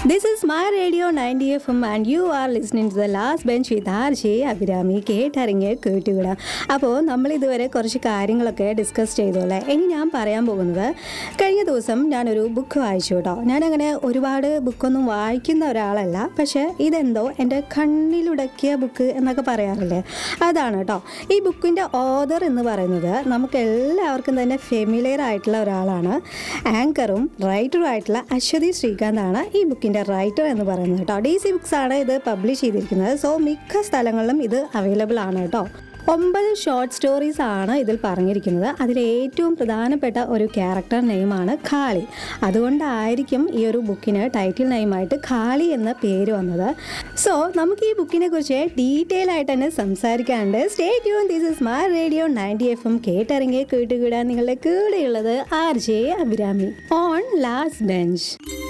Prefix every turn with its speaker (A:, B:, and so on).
A: This is my radio 90 FM and you are listening to the last bench with RJ Abhirami കേട്ടറിഞ്ഞ് കേട്ടുവിടാം അപ്പോൾ നമ്മൾ ഇതുവരെ കുറച്ച് കാര്യങ്ങളൊക്കെ ഡിസ്കസ് ചെയ്തു അല്ലേ ഇനി ഞാൻ പറയാൻ പോകുന്നത് കഴിഞ്ഞ ദിവസം ഞാനൊരു ബുക്ക് വായിച്ചു കേട്ടോ ഞാനങ്ങനെ ഒരുപാട് ബുക്കൊന്നും വായിക്കുന്ന ഒരാളല്ല പക്ഷേ ഇതെന്തോ എൻ്റെ കണ്ണിലുടക്കിയ ബുക്ക് എന്നൊക്കെ പറയാറില്ലേ അതാണ് കേട്ടോ ഈ ബുക്കിൻ്റെ ഓതർ എന്ന് പറയുന്നത് നമുക്ക് എല്ലാവർക്കും തന്നെ ഫെമിലിയർ ആയിട്ടുള്ള ഒരാളാണ് ആങ്കറും റൈറ്ററും ആയിട്ടുള്ള അശ്വതി ശ്രീകാന്താണ് ഈ ബുക്കിൻ്റെ റൈറ്റർ എന്ന് പറയുന്നത് കേട്ടോ ഡി സി ബുക്സ് ആണ് ഇത് പബ്ലിഷ് ചെയ്തിരിക്കുന്നത് സോ മിക്ക സ്ഥലങ്ങളിലും ഇത് അവൈലബിൾ ആണ് കേട്ടോ ഒമ്പത് ഷോർട്ട് സ്റ്റോറീസ് ആണ് ഇതിൽ പറഞ്ഞിരിക്കുന്നത് അതിൽ ഏറ്റവും പ്രധാനപ്പെട്ട ഒരു ക്യാരക്ടർ നെയിമാണ് ഖാളി അതുകൊണ്ടായിരിക്കും ഈ ഒരു ബുക്കിന് ടൈറ്റിൽ നെയിമായിട്ട് ഖാളി എന്ന പേര് വന്നത് സോ നമുക്ക് ഈ ബുക്കിനെ കുറിച്ച് ഡീറ്റെയിൽ ആയിട്ട് തന്നെ സംസാരിക്കാണ്ട് stay tune this is my radio ninety F M കേട്ടിറങ്ങി കേട്ടുകൂടാൻ നിങ്ങളുടെ കൂടെയുള്ളത് R J Abhirami on last bench